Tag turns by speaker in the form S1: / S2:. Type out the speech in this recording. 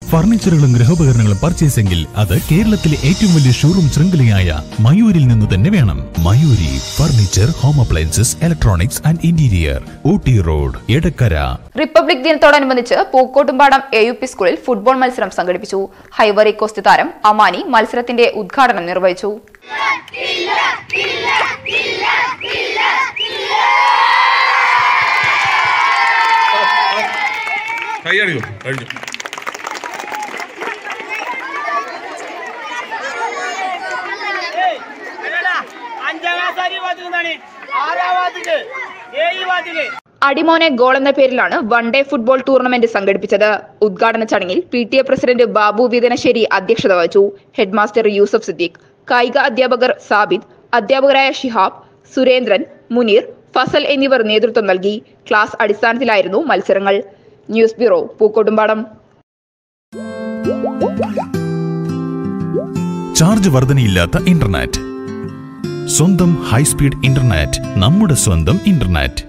S1: ഫർണിച്ചറുകളും ഗൃഹോപകരണങ്ങളും പർച്ചേസെങ്കിൽ അത് കേരളത്തിലെ ഏറ്റവും വലിയ ഷോറൂം ശൃംഖലയായ മയൂരിൽ നിന്ന് തന്നെ വേണം Mayuri furniture home appliances electronics and interior Ooty road Edakkara
S2: republic ദിനത്തോടനുബന്ധിച്ച് പൂക്കോട്ടുംപാടം എ യു പി സ്കൂളിൽ ഫുട്ബോൾ മത്സരം സംഘടിപ്പിച്ചു ഹൈവറി കോസ്റ്റ് താരം അമാനി മത്സരത്തിന്റെ ഉദ്ഘാടനം നിർവഹിച്ചു
S3: കൈയടിയോ കഴിഞ്ഞു
S4: അല്ലടാ, അഞ്ചാം ക്ലാസ് ആര് ഈ ഭാഗത്തേക്ക് എന്താണ് ആറാം ഭാഗത്തേക്ക് ഏഴ് ഭാഗത്തേക്ക്
S2: അടിമോനെ ഗോൾ എന്ന പേരിലാണ് വൺ ഡേ ഫുട്ബോൾ ടൂർണമെന്റ് സംഘടിപ്പിച്ചത് ഉദ്ഘാടന ചടങ്ങിൽ P T A president Babu Veethanasseri അധ്യക്ഷത വഹിച്ചു ഹെഡ്മാസ്റ്റർ യൂസഫ് സിദ്ദീഖ് കായിക അധ്യാപകർ സാബിദ് അധ്യാപകരായ ഷിഹാബ് സുരേന്ദ്രൻ മുനീർ ഫസൽ എന്നിവർ നേതൃത്വം നൽകി ക്ലാസ് അടിസ്ഥാനത്തിലായിരുന്നു മത്സരങ്ങൾ ന്യൂസ് ബ്യൂറോ പൂക്കോട്ടുംപാടം
S1: ചാർജ് വർധനയില്ലാത്ത ഇന്റർനെറ്റ് സ്വന്തം ഹൈസ്പീഡ് ഇന്റർനെറ്റ് നമ്മുടെ സ്വന്തം ഇന്റർനെറ്റ്